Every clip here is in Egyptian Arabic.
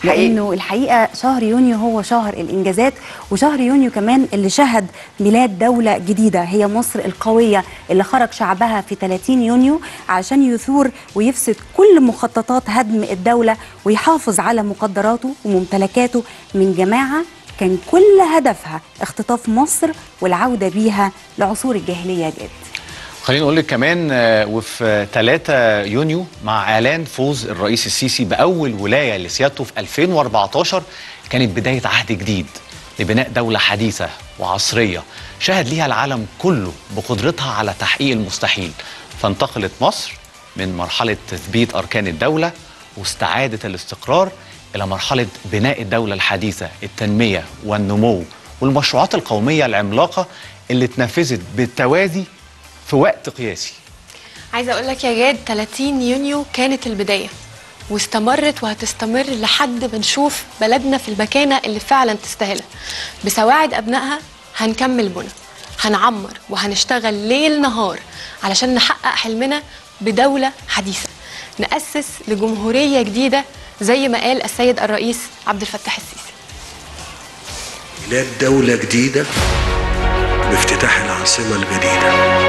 حقيقي. لانه الحقيقه شهر يونيو هو شهر الانجازات وشهر يونيو كمان اللي شهد ميلاد دوله جديده هي مصر القويه اللي خرج شعبها في 30 يونيو عشان يثور ويفسد كل مخططات هدم الدوله ويحافظ على مقدراته وممتلكاته من جماعه كان كل هدفها اختطاف مصر والعوده بيها لعصور الجاهليه جد خليني اقول لك كمان آه، وفي 3 يونيو مع اعلان فوز الرئيس السيسي باول ولايه لسيادته في 2014 كانت بدايه عهد جديد لبناء دوله حديثه وعصريه شهد ليها العالم كله بقدرتها على تحقيق المستحيل فانتقلت مصر من مرحله تثبيت اركان الدوله واستعاده الاستقرار الى مرحله بناء الدوله الحديثه التنميه والنمو والمشروعات القوميه العملاقه اللي اتنفذت بالتوازي في وقت قياسي عايزه اقول لك يا جاد 30 يونيو كانت البدايه واستمرت وهتستمر لحد ما نشوف بلدنا في المكانه اللي فعلا تستاهلها بسواعد ابنائها هنكمل بنا هنعمر وهنشتغل ليل نهار علشان نحقق حلمنا بدوله حديثه نأسس لجمهوريه جديده زي ما قال السيد الرئيس عبد الفتاح السيسي ميلاد دولة جديدة بافتتاح العاصمة الجديدة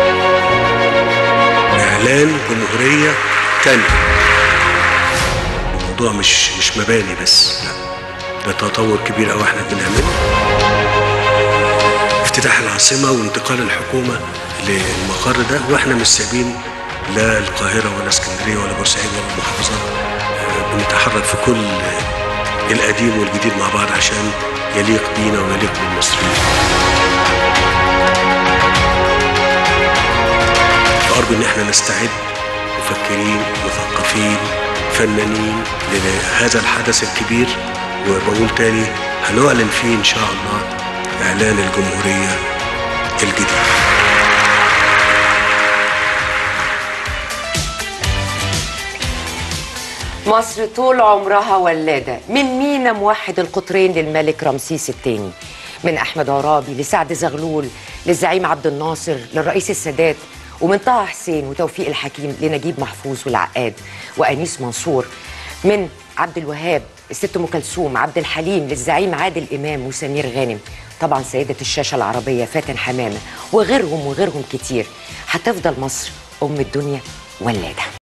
إعلان جمهورية تانية الموضوع مش مش مباني بس لا ده تطور كبير أوي احنا بنعمله افتتاح العاصمة وانتقال الحكومة للمقر ده واحنا مش سايبين لا القاهرة ولا اسكندرية ولا بورسعيد ولا المحافظات آه، بنتحرك في كل القديم والجديد مع بعض عشان يليق بينا ويليق بالمصريين فأرجو إن احنا نستعد مفكرين مثقفين فنانين لهذا الحدث الكبير وبقول تاني هنعلن فيه إن شاء الله إعلان الجمهورية الجديدة مصر طول عمرها ولادة من مينا موحد القطرين للملك رمسيس الثاني من أحمد عرابي لسعد زغلول للزعيم عبد الناصر للرئيس السادات ومن طه حسين وتوفيق الحكيم لنجيب محفوظ والعقاد وأنيس منصور من عبد الوهاب الست ام كلثوم عبد الحليم للزعيم عادل امام وسمير غانم طبعا سيده الشاشه العربيه فاتن حمامه وغيرهم وغيرهم كتير هتفضل مصر ام الدنيا ولاده